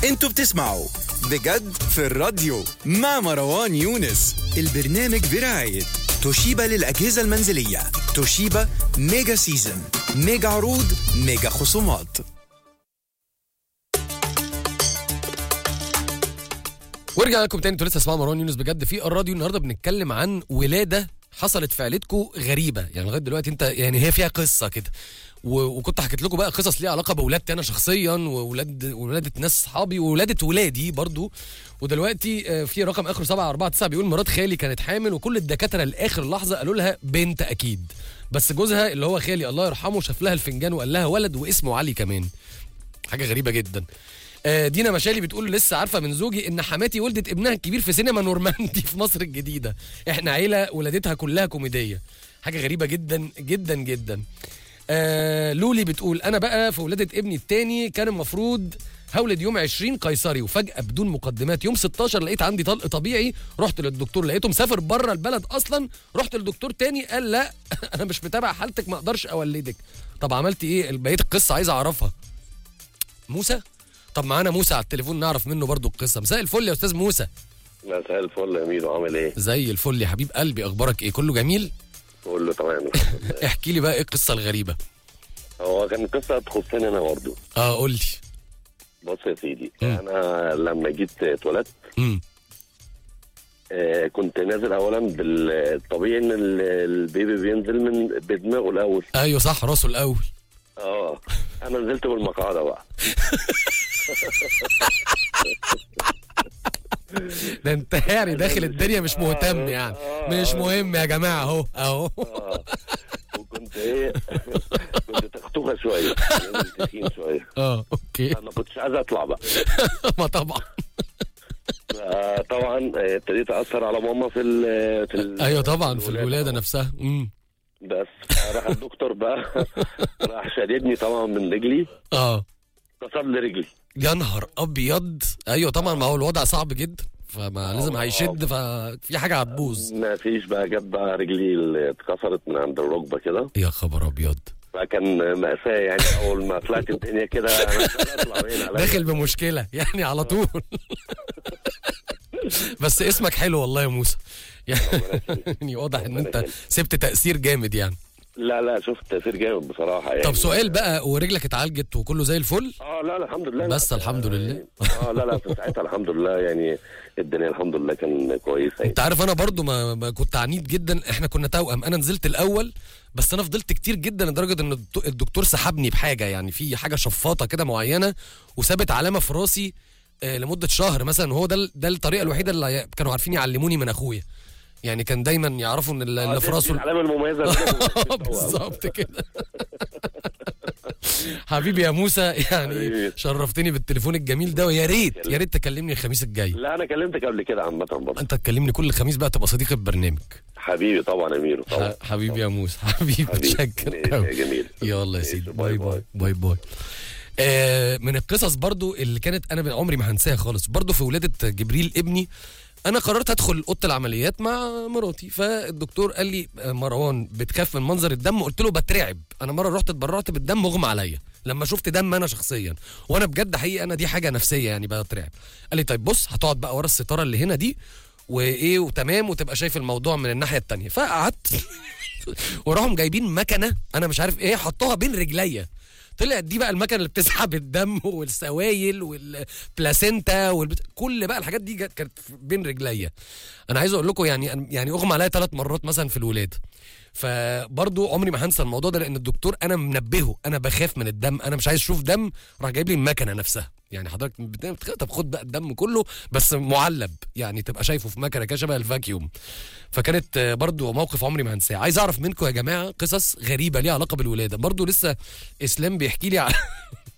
انتوا بتسمعوا بجد في الراديو مع مروان يونس البرنامج برعاية توشيبا للأجهزة المنزلية توشيبا ميجا سيزن ميجا عروض ميجا خصومات ورجعنا لكم تاني انتوا لسه اسمعوا مروان يونس بجد في الراديو النهارده بنتكلم عن ولاده حصلت في عيلتكم غريبه يعني لغايه دلوقتي انت يعني هي فيها قصه كده و- وكنت حكيت لكم بقى قصص ليها علاقه بولادتي انا شخصيا وولاد ولاده ناس صحابي وولاده ولادي برضو ودلوقتي آه، في رقم اخره 749 بيقول مرات خالي كانت حامل وكل الدكاتره لاخر لحظه قالوا لها بنت اكيد بس جوزها اللي هو خالي الله يرحمه شاف لها الفنجان وقال لها ولد واسمه علي كمان حاجه غريبه جدا آه، دينا مشالي بتقول لسه عارفه من زوجي ان حماتي ولدت ابنها الكبير في سينما نورماندي في مصر الجديده احنا عيله ولادتها كلها كوميديه حاجه غريبه جدا جدا جدا آه لولي بتقول انا بقى في ولاده ابني التاني كان المفروض هولد يوم 20 قيصري وفجاه بدون مقدمات يوم 16 لقيت عندي طلق طبيعي رحت للدكتور لقيته مسافر بره البلد اصلا رحت للدكتور تاني قال لا انا مش متابع حالتك ما اقدرش اولدك طب عملت ايه بقيه القصه عايز اعرفها موسى طب معانا موسى على التليفون نعرف منه برضو القصه مساء الفل يا استاذ موسى مساء الفل يا ميدو عامل ايه؟ زي الفل يا حبيب قلبي اخبارك ايه كله جميل كله تمام الحمد لله احكي لي بقى ايه القصه الغريبه هو كان قصه تخصني انا برضه اه قول لي بص يا سيدي مم. انا لما جيت اتولدت امم آه كنت نازل اولا بالطبيعي ان ال- البيبي بينزل من بدماغه الاول ايوه صح راسه الاول اه انا نزلت بالمقعده بقى ده انت يعني داخل الدنيا مش مهتم يعني مش مهم يا جماعه اهو اهو اه وكنت ايه كنت تختوخه شويه نزل تخين شويه اه اوكي انا ما كنتش عايز اطلع بقى ما طبعا آه، طبعا آه، ابتديت اثر على ماما في ال في ال ايوه طبعا في الولاده نفسها امم بس راح الدكتور بقى راح شددني طبعا من رجلي اه كسر لي رجلي يا نهار ابيض ايوه طبعا ما هو الوضع صعب جدا فما لازم آه. هيشد ففي حاجه هتبوظ ما فيش بقى جت بقى رجلي اللي اتكسرت من عند الركبه كده يا خبر ابيض فكان مأساة يعني أول ما طلعت الدنيا كده أنا مش عارف أطلع وين عليا. داخل بمشكله يعني على طول بس اسمك حلو والله يا موسى يعني واضح ان انت سبت تاثير جامد يعني لا لا شفت تأثير جامد بصراحة يعني طب سؤال بقى ورجلك اتعالجت وكله زي الفل اه لا لا الحمد لله بس الحمد لله. اه لا لا في ساعتها الحمد لله يعني الدنيا الحمد لله كان كويسة يعني انت عارف انا برضو ما, ما كنت عنيد جدا احنا كنا توأم انا نزلت الاول بس انا فضلت كتير جدا لدرجه ان الدكتور- الدكتور سحبني بحاجه يعني في حاجه شفاطه كده معينه وسابت علامه في راسي آه، لمده شهر مثلا وهو ده ال- ده الطريقه الوحيده اللي كانوا عارفين يعلموني من اخويا يعني كان دايما يعرفوا ان ال- اللي في دي راسه العلامة المميزة منه. بالظبط كده حبيبي يا موسى يعني حبيبي. شرفتني بالتليفون الجميل ده ويا ريت يا ريت تكلمني الخميس الجاي لا أنا كلمتك قبل كده عامة برضه انت تكلمني كل خميس بقى تبقى صديق البرنامج حبيبي طبعا يا ميرو طبعا ح- حبيبي يا موسى حبيبي حبيبي. متشكر ماشي أوي. يا جميل يلا يا ماشي. سيدي باي باي باي باي باي آه من القصص برضو اللي كانت انا عمري ما هنساها خالص برضو في ولاده جبريل ابني انا قررت ادخل اوضه العمليات مع مراتي فالدكتور قال لي آه، مروان بتخاف من منظر الدم قلت له بترعب انا مره رحت اتبرعت بالدم مغمى عليا لما شفت دم انا شخصيا وانا بجد حقيقه انا دي حاجه نفسيه يعني بترعب قال لي طيب بص هتقعد بقى ورا الستاره اللي هنا دي وايه وتمام وتبقى شايف الموضوع من الناحيه التانية فقعدت وراهم جايبين مكنه انا مش عارف ايه حطوها بين رجليا طلعت دي بقى المكنه اللي بتسحب الدم والسوائل والبلاسينتا والبت... كل بقى الحاجات دي جت- كانت بين رجليا انا عايز اقول لكم يعني يعني اغمى عليا ثلاث مرات مثلا في الولاده فبرضو عمري ما هنسى الموضوع ده لان الدكتور انا منبهه انا بخاف من الدم انا مش عايز اشوف دم راح جايب لي المكنه نفسها يعني حضرتك بت- طب خد بقى الدم كله بس معلب يعني تبقى شايفه في مكنه كده شبه الفاكيوم فكانت آه، برضو موقف عمري ما هنساه عايز اعرف منكم يا جماعه قصص غريبه ليها علاقه بالولاده برضو لسه اسلام بيحكي لي على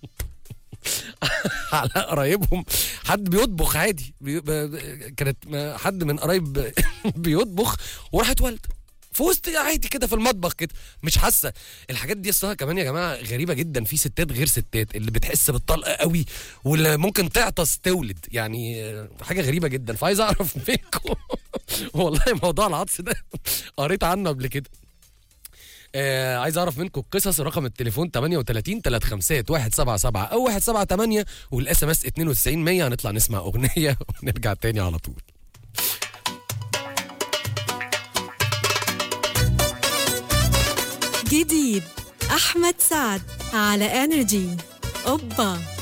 على قرايبهم حد بيطبخ عادي بي... ب- كانت ما- حد من قرايب بيطبخ وراحت والده في وسط عادي كده في المطبخ كده مش حاسه الحاجات دي اصلا كمان يا جماعه غريبه جدا في ستات غير ستات اللي بتحس بالطلقه قوي واللي ممكن تعطس تولد يعني آه، حاجه غريبه جدا فعايز اعرف منكم والله موضوع العطس ده قريت عنه قبل كده آه عايز اعرف منكم القصص رقم التليفون 38 35 177 او 178 والاس ام اس 92 100 هنطلع نسمع اغنيه ونرجع تاني على طول جديد أحمد سعد على انرجي اوبا